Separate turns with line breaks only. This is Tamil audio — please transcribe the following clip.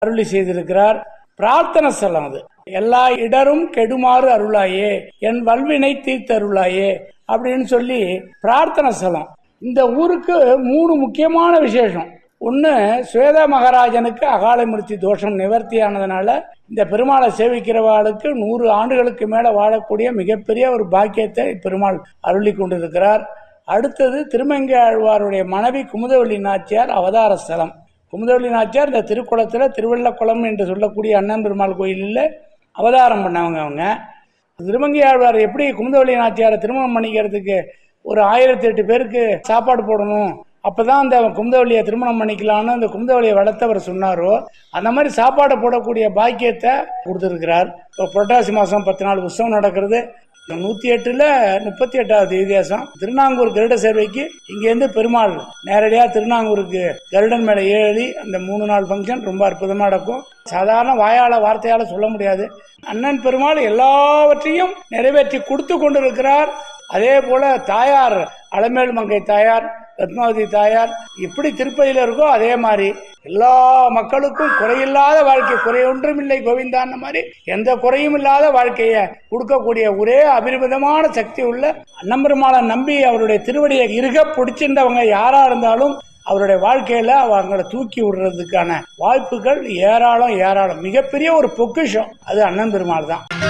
அருளி செய்திருக்கிறார் பிரார்த்தனை ஸ்தலம் அது எல்லா இடரும் கெடுமாறு அருளாயே என் வல்வினை தீர்த்தருளாயே அப்படின்னு சொல்லி பிரார்த்தனை ஸ்தலம் இந்த ஊருக்கு மூணு முக்கியமான விசேஷம் ஒன்று ஸ்வேதா மகாராஜனுக்கு அகால மிருத்தி தோஷம் நிவர்த்தி ஆனதுனால இந்த பெருமாளை சேவிக்கிறவாளுக்கு நூறு ஆண்டுகளுக்கு மேலே வாழக்கூடிய மிகப்பெரிய ஒரு பாக்கியத்தை பெருமாள் அருளி கொண்டிருக்கிறார் அடுத்தது திருமங்கை ஆழ்வாருடைய மனைவி குமுதவள்ளி நாச்சியார் அவதார ஸ்தலம் குமுதவள்ளி நாச்சியார் இந்த திருக்குளத்தில் திருவள்ளக்குளம் என்று சொல்லக்கூடிய அண்ணன் பெருமாள் கோயிலில் அவதாரம் பண்ணவங்க அவங்க திருமங்கை ஆழ்வார் எப்படி குமுதவள்ளி நாச்சியாரை திருமணம் பண்ணிக்கிறதுக்கு ஒரு ஆயிரத்தி எட்டு பேருக்கு சாப்பாடு போடணும் அப்பதான் அந்த குமுதவள்ளியை திருமணம் பண்ணிக்கலாம்னு அந்த குமுதவள்ளியை வளர்த்தவர் சொன்னாரோ அந்த மாதிரி சாப்பாடு போடக்கூடிய பாக்கியத்தை கொடுத்துருக்கிறார் இப்போ புரட்டாசி மாதம் பத்து நாள் உற்சவம் நடக்கிறது நூத்தி எட்டுல முப்பத்தி எட்டாவது வித்தியாசம் திருநாங்கூர் கருட சேவைக்கு இங்கேருந்து பெருமாள் நேரடியா திருநாங்கூருக்கு கருடன் மேல ஏறி அந்த மூணு நாள் ஃபங்க்ஷன் ரொம்ப அற்புதமா நடக்கும் சாதாரண வாயால வார்த்தையால சொல்ல முடியாது அண்ணன் பெருமாள் எல்லாவற்றையும் நிறைவேற்றி கொடுத்து கொண்டிருக்கிறார் அதே போல தாயார் அலமேல் மங்கை தாயார் ரத்மாவதி தாயார் எப்படி திருப்பதியில இருக்கோ அதே மாதிரி எல்லா மக்களுக்கும் குறையில்லாத வாழ்க்கை குறை ஒன்றும் இல்லை கோவிந்தான மாதிரி எந்த குறையும் இல்லாத வாழ்க்கையை கொடுக்கக்கூடிய ஒரே அபரிமிதமான சக்தி உள்ள அன்னம்பெருமாளை நம்பி அவருடைய திருவடியை இருக பிடிச்சிருந்தவங்க யாரா இருந்தாலும் அவருடைய வாழ்க்கையில அவங்கள தூக்கி விடுறதுக்கான வாய்ப்புகள் ஏராளம் ஏராளம் மிகப்பெரிய ஒரு பொக்கிஷம் அது அண்ணன் பெருமாள் தான்